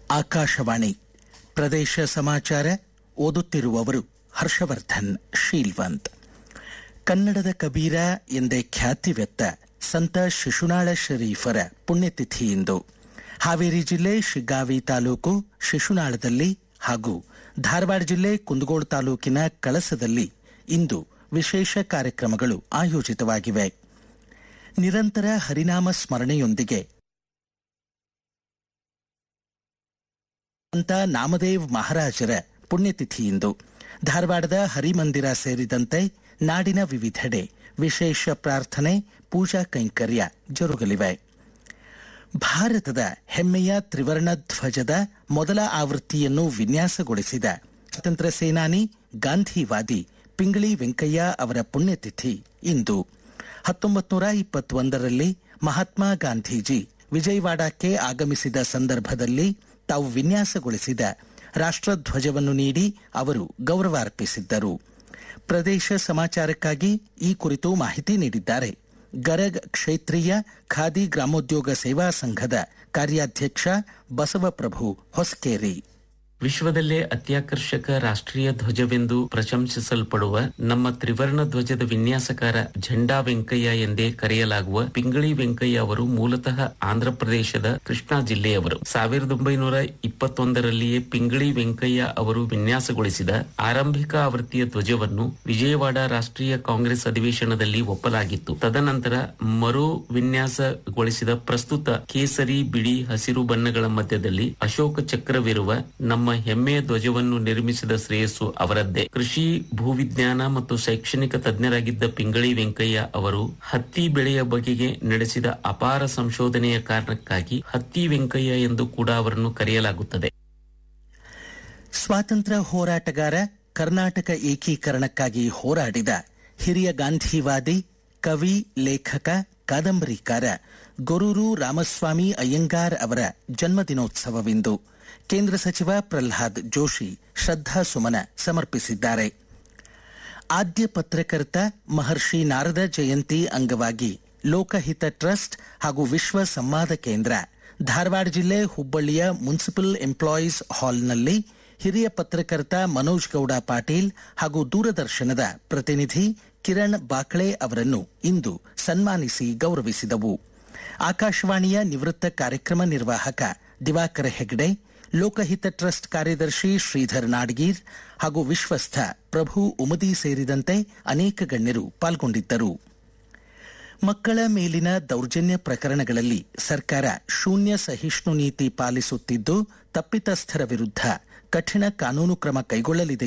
ಆಕಾಶವಾಣಿ ಪ್ರದೇಶ ಸಮಾಚಾರ ಓದುತ್ತಿರುವವರು ಹರ್ಷವರ್ಧನ್ ಶೀಲ್ವಂತ್ ಕನ್ನಡದ ಕಬೀರ ಎಂದೇ ಖ್ಯಾತಿವೆತ್ತ ಸಂತ ಶಿಶುನಾಳ ಶರೀಫರ ಪುಣ್ಯತಿಥಿ ಇಂದು ಹಾವೇರಿ ಜಿಲ್ಲೆ ಶಿಗ್ಗಾವಿ ತಾಲೂಕು ಶಿಶುನಾಳದಲ್ಲಿ ಹಾಗೂ ಧಾರವಾಡ ಜಿಲ್ಲೆ ಕುಂದಗೋಳ ತಾಲೂಕಿನ ಕಳಸದಲ್ಲಿ ಇಂದು ವಿಶೇಷ ಕಾರ್ಯಕ್ರಮಗಳು ಆಯೋಜಿತವಾಗಿವೆ ನಿರಂತರ ಹರಿನಾಮ ಸ್ಮರಣೆಯೊಂದಿಗೆ ಸಂತ ನಾಮದೇವ್ ಮಹಾರಾಜರ ಪುಣ್ಯತಿಥಿಯಿಂದು ಧಾರವಾಡದ ಹರಿಮಂದಿರ ಸೇರಿದಂತೆ ನಾಡಿನ ವಿವಿಧೆಡೆ ವಿಶೇಷ ಪ್ರಾರ್ಥನೆ ಪೂಜಾ ಕೈಂಕರ್ಯ ಜರುಗಲಿವೆ ಭಾರತದ ಹೆಮ್ಮೆಯ ತ್ರಿವರ್ಣ ಧ್ವಜದ ಮೊದಲ ಆವೃತ್ತಿಯನ್ನು ವಿನ್ಯಾಸಗೊಳಿಸಿದ ಸ್ವಾತಂತ್ರ್ಯ ಸೇನಾನಿ ಗಾಂಧಿವಾದಿ ಪಿಂಗಳಿ ವೆಂಕಯ್ಯ ಅವರ ಪುಣ್ಯತಿಥಿ ಇಂದು ಹತ್ತೊಂಬತ್ತು ನೂರ ಇಪ್ಪತ್ತೊಂದರಲ್ಲಿ ಮಹಾತ್ಮ ಗಾಂಧೀಜಿ ವಿಜಯವಾಡಕ್ಕೆ ಆಗಮಿಸಿದ ಸಂದರ್ಭದಲ್ಲಿ ತಾವು ವಿನ್ಯಾಸಗೊಳಿಸಿದ ರಾಷ್ಟ್ರಧ್ವಜವನ್ನು ನೀಡಿ ಅವರು ಗೌರವಾರ್ಪಿಸಿದ್ದರು ಪ್ರದೇಶ ಸಮಾಚಾರಕ್ಕಾಗಿ ಈ ಕುರಿತು ಮಾಹಿತಿ ನೀಡಿದ್ದಾರೆ ಗರಗ್ ಕ್ಷೇತ್ರೀಯ ಖಾದಿ ಗ್ರಾಮೋದ್ಯೋಗ ಸೇವಾ ಸಂಘದ ಕಾರ್ಯಾಧ್ಯಕ್ಷ ಬಸವಪ್ರಭು ಹೊಸಕೇರಿ ವಿಶ್ವದಲ್ಲೇ ಅತ್ಯಾಕರ್ಷಕ ರಾಷ್ಟ್ರೀಯ ಧ್ವಜವೆಂದು ಪ್ರಶಂಸಿಸಲ್ಪಡುವ ನಮ್ಮ ತ್ರಿವರ್ಣ ಧ್ವಜದ ವಿನ್ಯಾಸಕಾರ ಝಂಡಾ ವೆಂಕಯ್ಯ ಎಂದೇ ಕರೆಯಲಾಗುವ ಪಿಂಗಳಿ ವೆಂಕಯ್ಯ ಅವರು ಮೂಲತಃ ಆಂಧ್ರಪ್ರದೇಶದ ಕೃಷ್ಣಾ ಜಿಲ್ಲೆಯವರು ಸಾವಿರದ ಒಂಬೈನೂರ ಇಪ್ಪತ್ತೊಂದರಲ್ಲಿಯೇ ಪಿಂಗಳಿ ವೆಂಕಯ್ಯ ಅವರು ವಿನ್ಯಾಸಗೊಳಿಸಿದ ಆರಂಭಿಕ ಆವೃತ್ತಿಯ ಧ್ವಜವನ್ನು ವಿಜಯವಾಡ ರಾಷ್ಟ್ರೀಯ ಕಾಂಗ್ರೆಸ್ ಅಧಿವೇಶನದಲ್ಲಿ ಒಪ್ಪಲಾಗಿತ್ತು ತದನಂತರ ಮರು ವಿನ್ಯಾಸಗೊಳಿಸಿದ ಪ್ರಸ್ತುತ ಕೇಸರಿ ಬಿಳಿ ಹಸಿರು ಬಣ್ಣಗಳ ಮಧ್ಯದಲ್ಲಿ ಅಶೋಕ ಚಕ್ರವಿರುವ ನಮ್ಮ ಹೆಮ್ಮೆಯ ಧ್ವಜವನ್ನು ನಿರ್ಮಿಸಿದ ಶ್ರೇಯಸ್ಸು ಅವರದ್ದೇ ಕೃಷಿ ಭೂವಿಜ್ಞಾನ ಮತ್ತು ಶೈಕ್ಷಣಿಕ ತಜ್ಞರಾಗಿದ್ದ ಪಿಂಗಳಿ ವೆಂಕಯ್ಯ ಅವರು ಹತ್ತಿ ಬೆಳೆಯ ಬಗೆಗೆ ನಡೆಸಿದ ಅಪಾರ ಸಂಶೋಧನೆಯ ಕಾರಣಕ್ಕಾಗಿ ಹತ್ತಿ ವೆಂಕಯ್ಯ ಎಂದು ಕೂಡ ಅವರನ್ನು ಕರೆಯಲಾಗುತ್ತದೆ ಸ್ವಾತಂತ್ರ್ಯ ಹೋರಾಟಗಾರ ಕರ್ನಾಟಕ ಏಕೀಕರಣಕ್ಕಾಗಿ ಹೋರಾಡಿದ ಹಿರಿಯ ಗಾಂಧಿವಾದಿ ಕವಿ ಲೇಖಕ ಕಾದಂಬರಿಕಾರ ಗೊರೂರು ರಾಮಸ್ವಾಮಿ ಅಯ್ಯಂಗಾರ್ ಅವರ ಜನ್ಮದಿನೋತ್ಸವವಿಂದು ಕೇಂದ್ರ ಸಚಿವ ಪ್ರಹ್ಲಾದ್ ಜೋಶಿ ಶ್ರದ್ಧಾ ಸುಮನ ಸಮರ್ಪಿಸಿದ್ದಾರೆ ಆದ್ಯ ಪತ್ರಕರ್ತ ಮಹರ್ಷಿ ನಾರದ ಜಯಂತಿ ಅಂಗವಾಗಿ ಲೋಕಹಿತ ಟ್ರಸ್ಟ್ ಹಾಗೂ ವಿಶ್ವ ಸಂವಾದ ಕೇಂದ್ರ ಧಾರವಾಡ ಜಿಲ್ಲೆ ಹುಬ್ಬಳ್ಳಿಯ ಮುನ್ಸಿಪಲ್ ಎಂಪ್ಲಾಯೀಸ್ ಹಾಲ್ನಲ್ಲಿ ಹಿರಿಯ ಪತ್ರಕರ್ತ ಮನೋಜ್ ಗೌಡ ಪಾಟೀಲ್ ಹಾಗೂ ದೂರದರ್ಶನದ ಪ್ರತಿನಿಧಿ ಕಿರಣ್ ಬಾಕ್ಳೆ ಅವರನ್ನು ಇಂದು ಸನ್ಮಾನಿಸಿ ಗೌರವಿಸಿದವು ಆಕಾಶವಾಣಿಯ ನಿವೃತ್ತ ಕಾರ್ಯಕ್ರಮ ನಿರ್ವಾಹಕ ದಿವಾಕರ ಹೆಗ್ಡೆ ಲೋಕಹಿತ ಟ್ರಸ್ಟ್ ಕಾರ್ಯದರ್ಶಿ ಶ್ರೀಧರ್ ನಾಡ್ಗೀರ್ ಹಾಗೂ ವಿಶ್ವಸ್ಥ ಪ್ರಭು ಉಮದಿ ಸೇರಿದಂತೆ ಅನೇಕ ಗಣ್ಯರು ಪಾಲ್ಗೊಂಡಿದ್ದರು ಮಕ್ಕಳ ಮೇಲಿನ ದೌರ್ಜನ್ಯ ಪ್ರಕರಣಗಳಲ್ಲಿ ಸರ್ಕಾರ ಶೂನ್ಯ ಸಹಿಷ್ಣು ನೀತಿ ಪಾಲಿಸುತ್ತಿದ್ದು ತಪ್ಪಿತಸ್ಥರ ವಿರುದ್ಧ ಕಠಿಣ ಕಾನೂನು ಕ್ರಮ ಕೈಗೊಳ್ಳಲಿದೆ